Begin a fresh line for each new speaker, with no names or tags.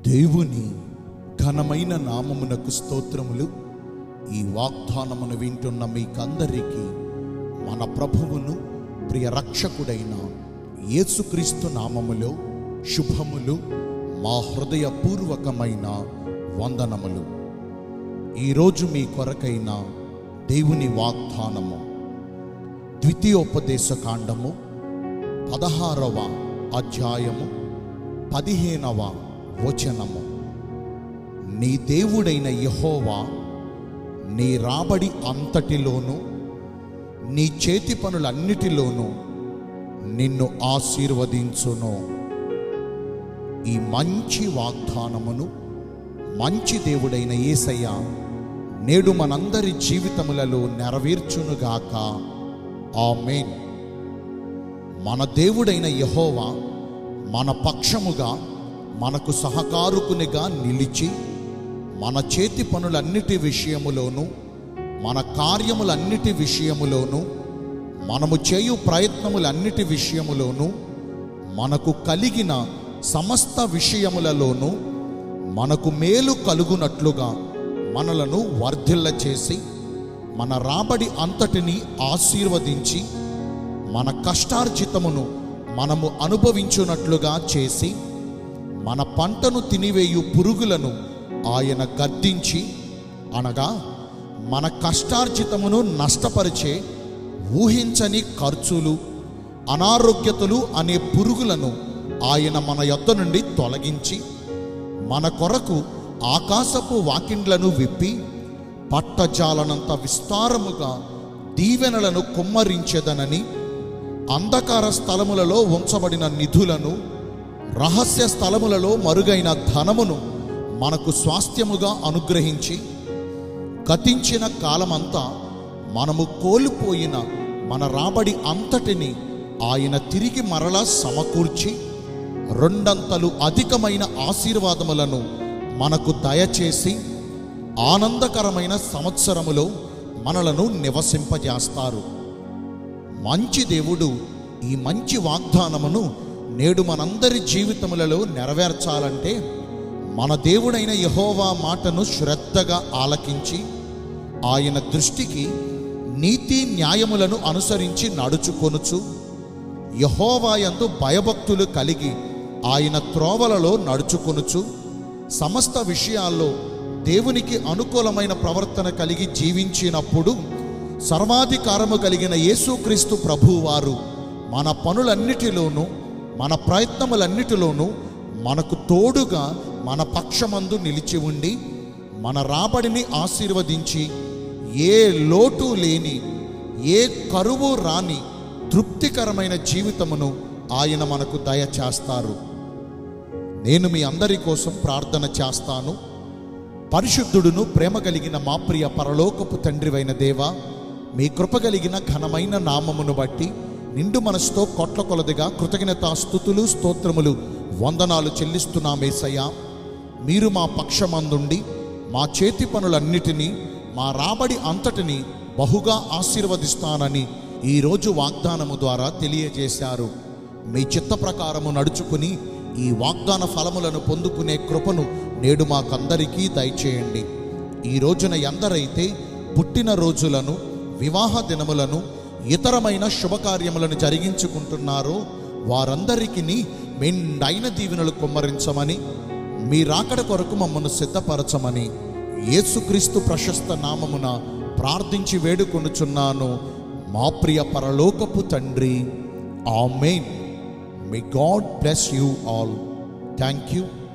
దేవుని ఘనమైన నామమునకు స్తోత్రములు ఈ వాగ్దానమును వింటున్న మీకందరికీ మన ప్రభువును ప్రియ రక్షకుడైన యేసుక్రీస్తు నామములో శుభములు మా హృదయపూర్వకమైన వందనములు ఈరోజు మీ కొరకైన దేవుని వాగ్దానము ద్వితీయోపదేశ కాండము పదహారవ అధ్యాయము పదిహేనవ వచనము నీ దేవుడైన యహోవా నీ రాబడి అంతటిలోనూ నీ చేతి పనులన్నిటిలోనూ నిన్ను ఆశీర్వదించును ఈ మంచి వాగ్దానమును మంచి దేవుడైన యేసయ్య నేడు మనందరి జీవితములలో నెరవేర్చునుగాక ఆమేన్ మన దేవుడైన యహోవా మన పక్షముగా మనకు సహకారుకునిగా నిలిచి మన చేతి పనులన్నిటి విషయములోను మన కార్యములన్నిటి విషయములోను మనము చేయు ప్రయత్నములన్నిటి విషయములోను మనకు కలిగిన సమస్త విషయములలోనూ మనకు మేలు కలుగునట్లుగా మనలను వర్ధిల్ల చేసి మన రాబడి అంతటిని ఆశీర్వదించి మన కష్టార్జితమును మనము అనుభవించున్నట్లుగా చేసి మన పంటను తినివేయు పురుగులను ఆయన గద్దించి అనగా మన కష్టార్జితమును నష్టపరిచే ఊహించని ఖర్చులు అనారోగ్యతలు అనే పురుగులను ఆయన మన యొద్ద నుండి తొలగించి మన కొరకు ఆకాశపు వాకిండ్లను విప్పి పట్టజాలనంత విస్తారముగా దీవెనలను కుమ్మరించెదనని అంధకార స్థలములలో ఉంచబడిన నిధులను రహస్య స్థలములలో మరుగైన ధనమును మనకు స్వాస్థ్యముగా అనుగ్రహించి గతించిన కాలమంతా మనము కోల్పోయిన మన రాబడి అంతటిని ఆయన తిరిగి మరలా సమకూర్చి రెండంతలు అధికమైన ఆశీర్వాదములను మనకు దయచేసి ఆనందకరమైన సంవత్సరములో మనలను నివసింపజేస్తారు మంచి దేవుడు ఈ మంచి వాగ్దానమును నేడు మనందరి జీవితములలో నెరవేర్చాలంటే మన దేవుడైన యహోవా మాటను శ్రద్ధగా ఆలకించి ఆయన దృష్టికి నీతి న్యాయములను అనుసరించి నడుచుకొనుచు యహోవాయందు భయభక్తులు కలిగి ఆయన త్రోవలలో నడుచుకొనుచు సమస్త విషయాల్లో దేవునికి అనుకూలమైన ప్రవర్తన కలిగి జీవించినప్పుడు సర్వాధికారము కలిగిన యేసుక్రీస్తు ప్రభువారు మన పనులన్నిటిలోనూ మన ప్రయత్నములన్నిటిలోనూ మనకు తోడుగా మన పక్షమందు నిలిచి ఉండి మన రాబడిని ఆశీర్వదించి ఏ లోటు లేని ఏ కరువు రాని తృప్తికరమైన జీవితమును ఆయన మనకు దయచేస్తారు నేను మీ అందరి కోసం ప్రార్థన చేస్తాను పరిశుద్ధుడును ప్రేమ కలిగిన మా ప్రియ పరలోకపు తండ్రివైన దేవా మీ కృప కలిగిన ఘనమైన నామమును బట్టి నిండు మనసుతో కొట్ల కొలదిగా కృతజ్ఞత స్థుతులు స్తోత్రములు వందనాలు చెల్లిస్తున్నామేసయ్యా మీరు మా పక్షమందుండి మా చేతి పనులన్నిటినీ మా రాబడి అంతటిని బహుగా ఆశీర్వదిస్తానని ఈరోజు వాగ్దానము ద్వారా తెలియజేశారు మీ చిత్త ప్రకారము నడుచుకుని ఈ వాగ్దాన ఫలములను పొందుకునే కృపను నేడు మాకందరికీ దయచేయండి ఈ రోజున ఎందరైతే పుట్టిన రోజులను వివాహ దినములను ఇతరమైన శుభకార్యములను జరిగించుకుంటున్నారో వారందరికీ మెండైన దీవెనలు కుమ్మరించమని మీ రాకడ కొరకు మమ్మను సిద్ధపరచమని యేసుక్రీస్తు ప్రశస్త నామమున ప్రార్థించి వేడుకొనుచున్నాను మా ప్రియ పరలోకపు తండ్రి amen may God bless you all thank you